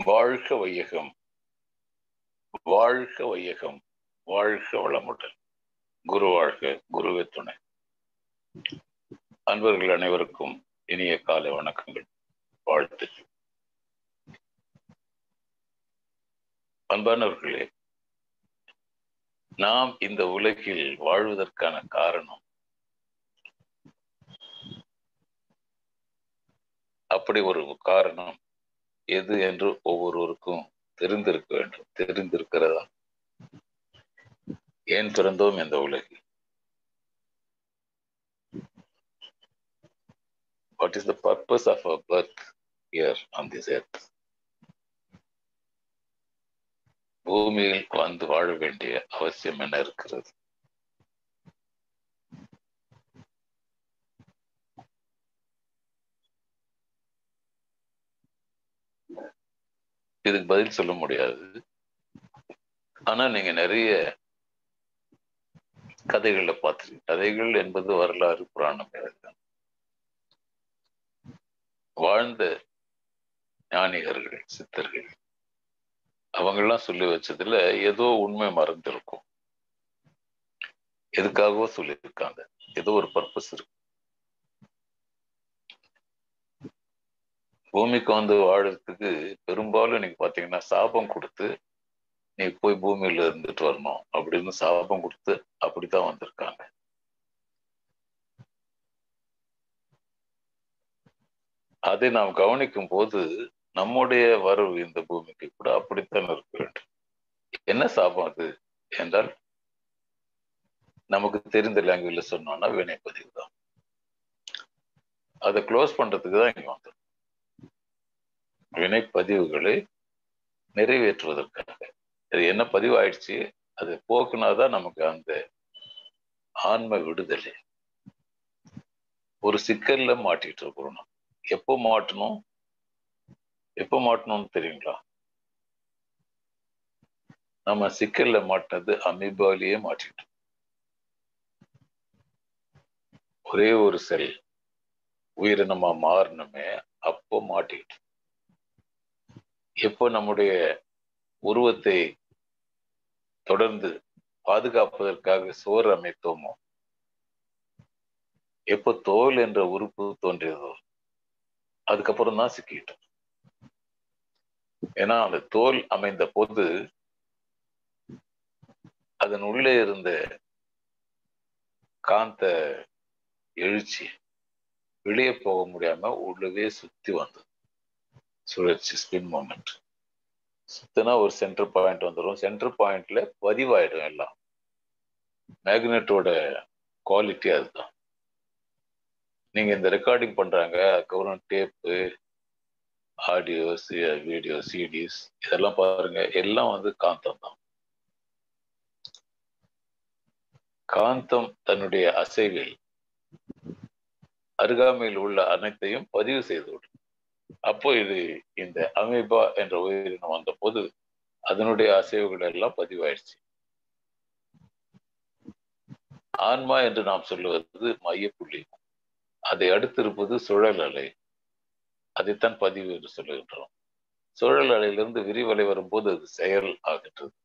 வாழ்க வையகம் வாழ்க வையகம் வாழ்க வளமுடன் குரு வாழ்க குருவே துணை அன்பர்கள் அனைவருக்கும் இனிய காலை வணக்கங்கள் வாழ்த்து அன்பானவர்களே நாம் இந்த உலகில் வாழ்வதற்கான காரணம் அப்படி ஒரு காரணம் எது என்று ஒவ்வொருவருக்கும் தெரிந்திருக்க வேண்டும் தெரிந்திருக்கிறதா ஏன் பிறந்தோம் இந்த உலகில் what is the purpose of a birth year on this earth பூமியில் வந்து வாழ வேண்டிய அவசியம் என்ன இருக்கிறது இதுக்கு பதில் சொல்ல முடியாது ஆனா நீங்க நிறைய கதைகள்ல பார்த்துருக்கீங்க கதைகள் என்பது வரலாறு புராணம் தான் வாழ்ந்த ஞானிகர்கள் சித்தர்கள் அவங்கெல்லாம் சொல்லி வச்சதுல ஏதோ உண்மை மறந்துருக்கும் எதுக்காகவோ சொல்லியிருக்காங்க ஏதோ ஒரு பர்பஸ் இருக்கு பூமிக்கு வந்து வாழறதுக்கு பெரும்பாலும் நீங்க பாத்தீங்கன்னா சாபம் கொடுத்து நீ போய் பூமியில இருந்துட்டு வரணும் அப்படின்னு சாபம் கொடுத்து அப்படித்தான் வந்திருக்காங்க அதை நாம் கவனிக்கும் போது நம்முடைய வரவு இந்த பூமிக்கு கூட அப்படித்தான் இருக்க வேண்டும் என்ன சாபம் அது என்றால் நமக்கு தெரிந்த லாங்குவேஜ்ல சொன்னோம்னா வினைப்பதிவு தான் அதை க்ளோஸ் பண்றதுக்கு தான் இங்க வந்தோம் வினைப்பதிவுகளை நிறைவேற்றுவதற்காக அது என்ன பதிவு ஆயிடுச்சு அது போக்குனாதான் நமக்கு அந்த ஆன்ம விடுதலை ஒரு சிக்கல்ல மாட்டிட்டு இருக்கிறோம் எப்போ மாட்டணும் எப்போ மாட்டணும்னு தெரியுங்களா நம்ம சிக்கல்ல மாட்டினது அமீபாலேயே மாட்டிட்டோம் ஒரே ஒரு செல் உயிரினமா மாறணுமே அப்போ மாட்டிக்கிட்டோம் எப்போ நம்முடைய உருவத்தை தொடர்ந்து பாதுகாப்பதற்காக சோறு அமைத்தோமோ எப்போ தோல் என்ற உறுப்பு தோன்றியதோ அதுக்கப்புறம் தான் சிக்கிட்டோம் ஏன்னா அந்த தோல் அமைந்த போது அதன் உள்ளே இருந்த காந்த எழுச்சி வெளியே போக முடியாம உள்ளவே சுத்தி வந்தது சுழற்சி ஸ்பின் மூமெண்ட் சுத்தினா ஒரு சென்டர் பாயிண்ட் வந்துடும் சென்டர் பாயிண்ட்ல பதிவாயிடும் எல்லாம் மேக்னெட்டோட குவாலிட்டி அதுதான் நீங்க இந்த ரெக்கார்டிங் பண்றாங்க அதுக்கப்புறம் டேப்பு ஆடியோ வீடியோ சிடிஸ் இதெல்லாம் பாருங்க எல்லாம் வந்து காந்தம் தான் காந்தம் தன்னுடைய அசைவை அருகாமையில் உள்ள அனைத்தையும் பதிவு செய்துவிடும் அப்போ இது இந்த அமீபா என்ற உயிரினம் வந்த போது அதனுடைய அசைவுகள் எல்லாம் பதிவாயிடுச்சு ஆன்மா என்று நாம் சொல்லுவது மையப்புள்ளி அதை அடுத்திருப்பது சுழல் அலை அதைத்தான் பதிவு என்று சொல்லுகின்றோம் சுழல் அலையிலிருந்து விரிவலை வரும்போது அது செயல் ஆகின்றது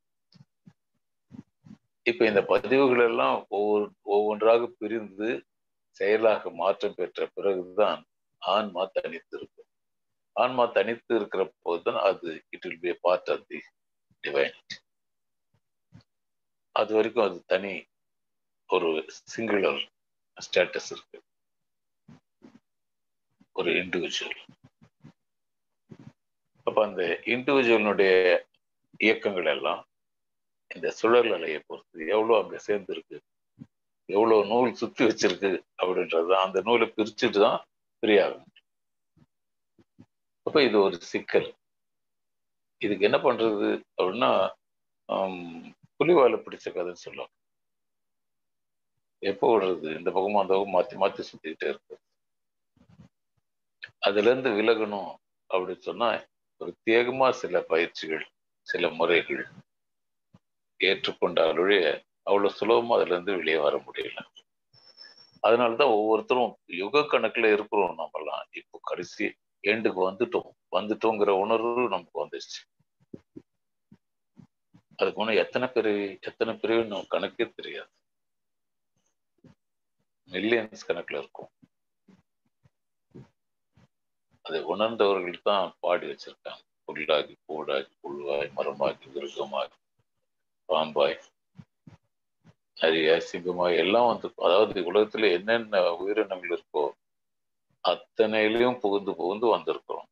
இப்ப இந்த பதிவுகள் எல்லாம் ஒவ்வொரு ஒவ்வொன்றாக பிரிந்து செயலாக மாற்றம் பெற்ற பிறகுதான் ஆன்மா தனித்து இருக்கும் ஆன்மா தனித்து இருக்கிற போதுதான் அது it will be part of the divinity அது வரைக்கும் அது தனி ஒரு சிங்குலர் ஸ்டேட்டஸ் இருக்கு ஒரு இண்டிவிஜுவல் அப்ப அந்த இண்டிவிஜுவலுடைய இயக்கங்கள் எல்லாம் இந்த சுழல் அலையை பொறுத்து எவ்வளவு அங்க சேர்ந்து இருக்கு எவ்வளவு நூல் சுத்தி வச்சிருக்கு அப்படின்றது அந்த நூலை பிரிச்சுட்டு தான் ஃப்ரீயாகும் அப்ப இது ஒரு சிக்கல் இதுக்கு என்ன பண்றது அப்படின்னா புலிவாலை பிடிச்ச கதைன்னு சொல்லுவாங்க எப்போ விடுறது இந்த பக்கமும் அந்த பக்கம் மாத்தி மாத்தி சுத்திக்கிட்டே இருக்கு அதுல இருந்து விலகணும் அப்படின்னு சொன்னா பிரத்யேகமா சில பயிற்சிகள் சில முறைகள் ஏற்றுக்கொண்டாலுடைய அவ்வளவு சுலபமா அதுல இருந்து வெளியே வர முடியல அதனாலதான் ஒவ்வொருத்தரும் யுக கணக்குல இருக்கிறோம் நம்மலாம் இப்போ கடைசி ஏண்டுக்கு வந்துட்டோம் வந்துட்டோங்கிற உணர்வு நமக்கு வந்துருச்சு அதுக்கு முன்ன எத்தனை பிரிவு எத்தனை பிரிவு நம்ம கணக்கே தெரியாது மில்லியன்ஸ் கணக்குல இருக்கும் அதை உணர்ந்தவர்கள் தான் பாடி வச்சிருக்காங்க புல்லாகி பூடாகி புழுவாய் மரமாகி மிருகமாகி பாம்பாய் நிறைய சிங்கமாய் எல்லாம் வந்து அதாவது உலகத்துல என்னென்ன உயிரினங்கள் இருக்கோ அத்தனையிலையும் புகுந்து புகுந்து வந்திருக்கிறோம்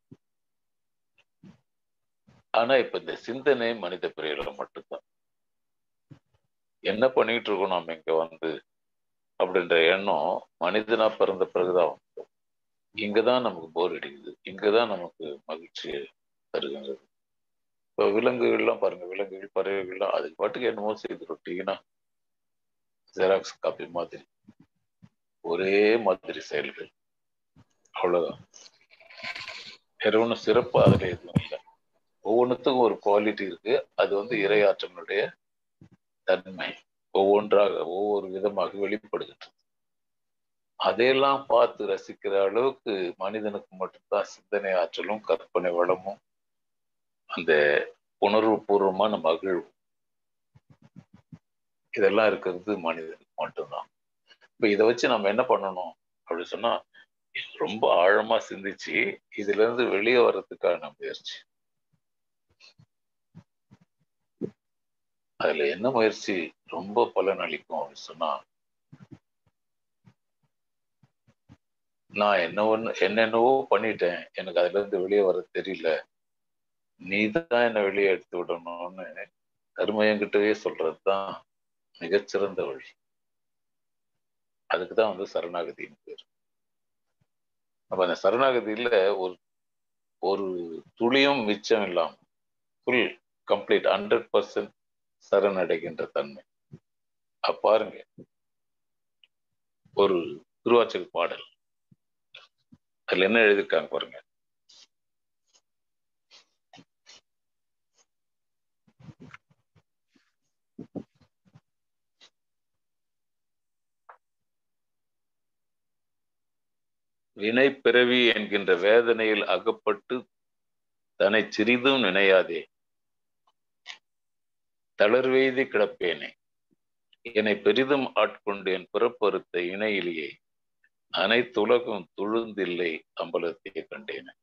ஆனா இப்ப இந்த சிந்தனை மனித பிரிவுல மட்டும்தான் என்ன பண்ணிட்டு இருக்கோம் நாம இங்க வந்து அப்படின்ற எண்ணம் மனிதனா பிறந்த பிறகுதான் வந்து இங்கதான் நமக்கு போர் அடிக்குது இங்கதான் நமக்கு மகிழ்ச்சி தருகிறது இப்போ விலங்குகள்லாம் பாருங்க விலங்குகள் பறவைகள்லாம் அதுக்கு பாட்டுக்கு என்னமோ செய்து ரொட்டீனா ஜெராக்ஸ் காப்பி மாதிரி ஒரே மாதிரி செயல்கள் அவ்வளவுதான் வேற ஒன்றும் சிறப்பு அதுல எதுவும் இல்லை ஒவ்வொன்றுத்துக்கும் ஒரு குவாலிட்டி இருக்கு அது வந்து இரையாற்றனுடைய தன்மை ஒவ்வொன்றாக ஒவ்வொரு விதமாக வெளிப்படுகின்றது அதையெல்லாம் பார்த்து ரசிக்கிற அளவுக்கு மனிதனுக்கு மட்டும்தான் சிந்தனை ஆற்றலும் கற்பனை வளமும் அந்த உணர்வு பூர்வமான மகிழ்வு இதெல்லாம் இருக்கிறது மனிதனுக்கு மட்டும்தான் இப்ப இதை வச்சு நம்ம என்ன பண்ணணும் அப்படின்னு சொன்னா ரொம்ப ஆழமா சிந்திச்சு இதுல இருந்து வெளியே வர்றதுக்கான முயற்சி அதுல என்ன முயற்சி ரொம்ப பலன் அளிக்கும் அப்படின்னு சொன்னா நான் என்ன ஒண்ணு என்னென்னவோ பண்ணிட்டேன் எனக்கு அதுல இருந்து வெளியே வர தெரியல நீ தான் என்ன வெளியே எடுத்து விடணும்னு கருமையங்கிட்டவே சொல்றதுதான் மிகச்சிறந்த வழி அதுக்குதான் வந்து சரணாகதின்னு பேர் அப்ப அந்த சரணாகதியில ஒரு ஒரு துளியும் மிச்சம் இல்லாம ஃபுல் கம்ப்ளீட் ஹண்ட்ரட் பர்சன்ட் சரணடைகின்ற தன்மை பாருங்க ஒரு திருவாச்சல் பாடல் அதுல என்ன எழுதியிருக்காங்க பாருங்க வினை பிறவி என்கின்ற வேதனையில் அகப்பட்டு தன்னை சிறிதும் நினையாதே தளர்வெய்தி கிடப்பேனே என்னை பெரிதும் ஆட்கொண்டு என் பிறப்பறுத்த இணையிலேயே அனைத்துலகம் துழுந்தில்லை அம்பலத்தையே கண்டேன்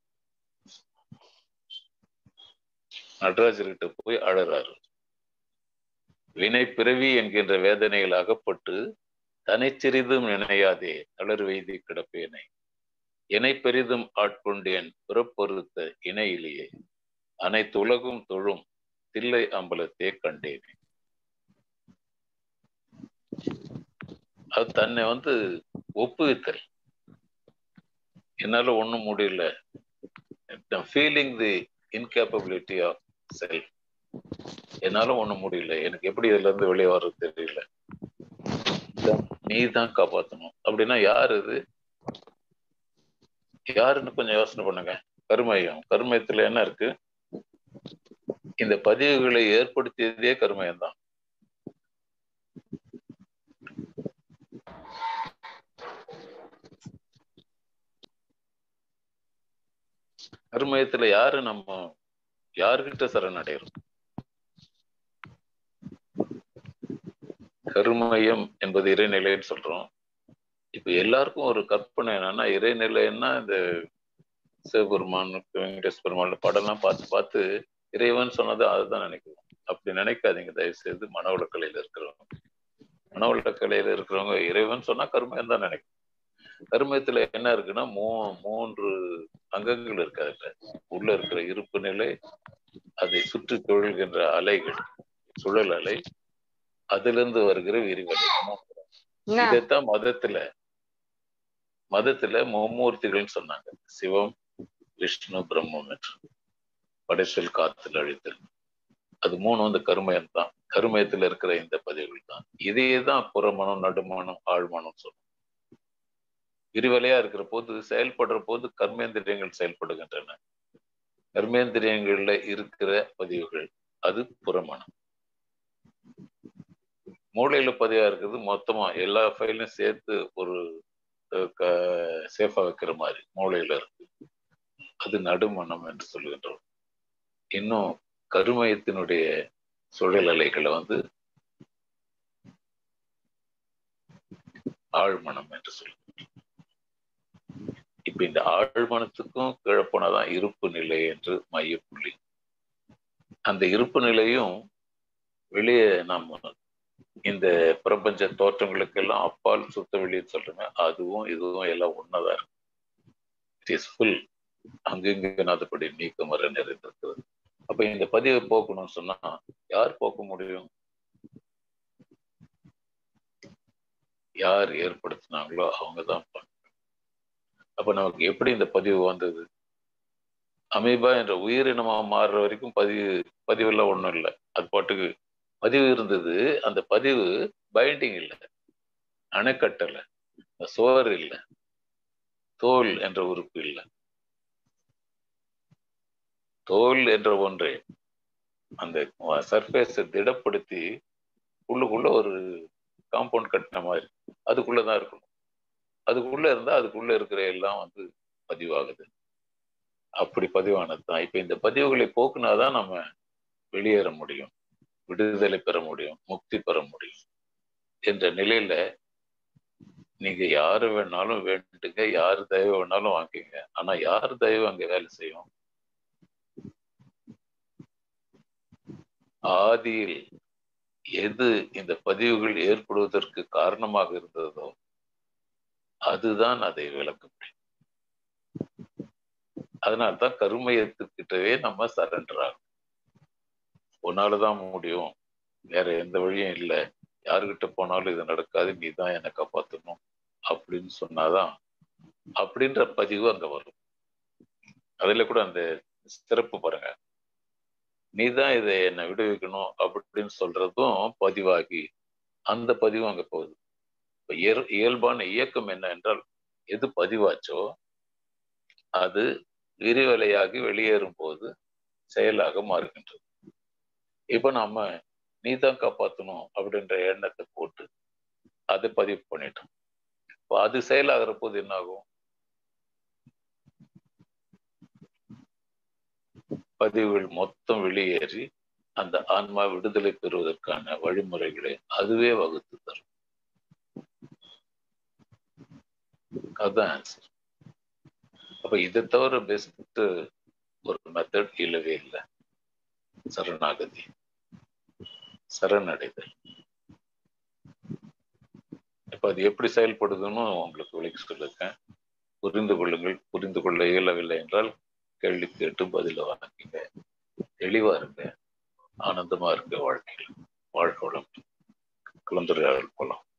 நடராஜர்கிட்ட போய் அழறாரு வினை பிறவி என்கின்ற வேதனையில் அகப்பட்டு தனிச்சிறிதும் நினையாதே தளர்வெய்தி கிடப்பேனை இணை பெரிதும் ஆட்கொண்டேன் பிறப்பொருத்த இணையிலேயே அனைத்து உலகும் தொழும் தில்லை அம்பலத்தே கண்டேனே அது தன்னை வந்து ஒப்புவித்தல் என்னால ஒண்ணும் முடியல feeling the incapability of self என்னால ஒண்ணும் முடியல எனக்கு எப்படி இதுல இருந்து வெளியே வர்றது தெரியல நீ தான் காப்பாத்தணும் அப்படின்னா யார் இது யாருன்னு கொஞ்சம் யோசனை பண்ணுங்க கருமையம் கருமயத்துல என்ன இருக்கு இந்த பதிவுகளை ஏற்படுத்தியதே கருமயம் தான் கருமயத்துல யாரு நம்ம யாருக்கிட்ட சரணடைகிறோம் கருமயம் என்பது இறைநிலைன்னு சொல்றோம் இப்ப எல்லாருக்கும் ஒரு கற்பனை என்னன்னா இறைநிலைன்னா இந்த சிவபெருமான் வெங்கடேஷ் பெருமாள் படம்லாம் பார்த்து பார்த்து இறைவன் சொன்னது அதுதான் நினைக்கிறோம் அப்படி நினைக்காதீங்க தயவு செய்து மனவளக்கலையில இருக்கிறவங்க மனவளக்கலையில இருக்கிறவங்க இறைவன் சொன்னா கருமையம் தான் நினைக்கும் கருமயத்துல என்ன இருக்குன்னா மூ மூன்று அங்கங்கள் இருக்கு அதுல உள்ள இருக்கிற இருப்பு நிலை அதை சுற்றி தொழில்கின்ற அலைகள் சுழல் அலை அதுல இருந்து வருகிற விரிவலை இதைத்தான் மதத்துல மதத்துல மும்மூர்த்திகள்னு சொன்னாங்க சிவம் விஷ்ணு பிரம்மம் என்று படைச்சல் காத்துல அழித்தல் அது மூணு வந்து கருமயம் தான் கருமயத்துல இருக்கிற இந்த பதிவுகள் தான் இதே தான் புறமனம் நடுமனம் ஆழ்மனம் சொல்லும் விரிவலையா இருக்கிற போது செயல்படுற போது கர்மேந்திரியங்கள் செயல்படுகின்றன கர்மேந்திரியங்கள்ல இருக்கிற பதிவுகள் அது புறமனம் மூளையில பதிவா இருக்கிறது மொத்தமா எல்லா ஃபைலையும் சேர்த்து ஒரு சேஃபா வைக்கிற மாதிரி மூளையில இருக்கு அது அது நடுமணம் என்று சொல்கின்றோம் இன்னும் கருமயத்தினுடைய சுழல் அலைகளை வந்து ஆழ்மனம் என்று சொல்லுகின்றோம் இப்ப இந்த ஆழ்மனத்துக்கும் கீழே போனாதான் இருப்பு நிலை என்று மையப்புள்ளி அந்த இருப்பு நிலையும் வெளியே நம்ம இந்த பிரபஞ்ச தோற்றங்களுக்கெல்லாம் அப்பால் சுத்த வெளியே சொல்றோமே அதுவும் இதுவும் எல்லாம் ஒன்னதா இருக்கு இட் இஸ் ஃபுல் அங்கெங்க நாதப்படி நீக்கமர நிறைந்திருக்கிறது அப்ப இந்த பதிவை போக்கணும்னு சொன்னா யார் போக்க முடியும் யார் ஏற்படுத்தினாங்களோ அவங்க தான் அப்ப நமக்கு எப்படி இந்த பதிவு வந்தது அமீபா என்ற உயிரினமா மாறுற வரைக்கும் பதிவு பதிவெல்லாம் ஒன்றும் இல்லை அது பாட்டுக்கு பதிவு இருந்தது அந்த பதிவு பைண்டிங் இல்லை அணைக்கட்டலை சோறு இல்லை தோல் என்ற உறுப்பு இல்லை தோல் என்ற ஒன்றே அந்த சர்ஃபேஸை திடப்படுத்தி உள்ளுக்குள்ள ஒரு காம்பவுண்ட் கட்டின மாதிரி அதுக்குள்ளதான் இருக்கணும் அதுக்குள்ள இருந்தா அதுக்குள்ள இருக்கிற எல்லாம் வந்து பதிவாகுது அப்படி பதிவானது தான் இப்ப இந்த பதிவுகளை போக்குனாதான் நம்ம வெளியேற முடியும் விடுதலை பெற முடியும் முக்தி பெற முடியும் என்ற நிலையில நீங்க யாரு வேணாலும் வேண்டுங்க யாரு தயவு வேணாலும் வாங்கிங்க ஆனா யார் தயவு அங்க வேலை செய்யும் ஆதியில் எது இந்த பதிவுகள் ஏற்படுவதற்கு காரணமாக இருந்ததோ அதுதான் அதை விளக்க முடியும் அதனால்தான் கருமையத்துக்கிட்டவே நம்ம சரண்டர் ஆகும் உன்னாலதான் முடியும் வேற எந்த வழியும் இல்லை யாருக்கிட்ட போனாலும் இது நடக்காது நீ தான் என்னை காப்பாற்றணும் அப்படின்னு சொன்னாதான் அப்படின்ற பதிவு அங்க வரும் அதுல கூட அந்த சிறப்பு பாருங்க நீ தான் இதை என்னை விடுவிக்கணும் அப்படின்னு சொல்றதும் பதிவாகி அந்த பதிவும் அங்க போகுது இப்ப இயல்பான இயக்கம் என்ன என்றால் எது பதிவாச்சோ அது விரிவலையாகி வெளியேறும் போது செயலாக மாறுகின்றது இப்ப நம்ம நீ தான் காப்பாற்றணும் அப்படின்ற எண்ணத்தை போட்டு அதை பதிவு பண்ணிட்டோம் இப்போ அது செயலாகிற போது என்ன ஆகும் பதிவுகள் மொத்தம் வெளியேறி அந்த ஆன்மா விடுதலை பெறுவதற்கான வழிமுறைகளை அதுவே வகுத்து தரும் அதுதான் ஆன்சர் அப்ப இதை தவிர பெஸ்ட் ஒரு மெத்தட் இல்லவே இல்லை சரணாகதி சரணடைதல் இப்ப அது எப்படி செயல்படுதுன்னு உங்களுக்கு விளக்கி சொல்லிருக்கேன் புரிந்து கொள்ளுங்கள் புரிந்து கொள்ள இயலவில்லை என்றால் கேள்வி கேட்டு பதில வாங்கிங்க தெளிவா இருங்க ஆனந்தமா இருக்க வாழ்க்கையில் வாழ்க்கை வளம் கலந்துரையாடல் போலாம்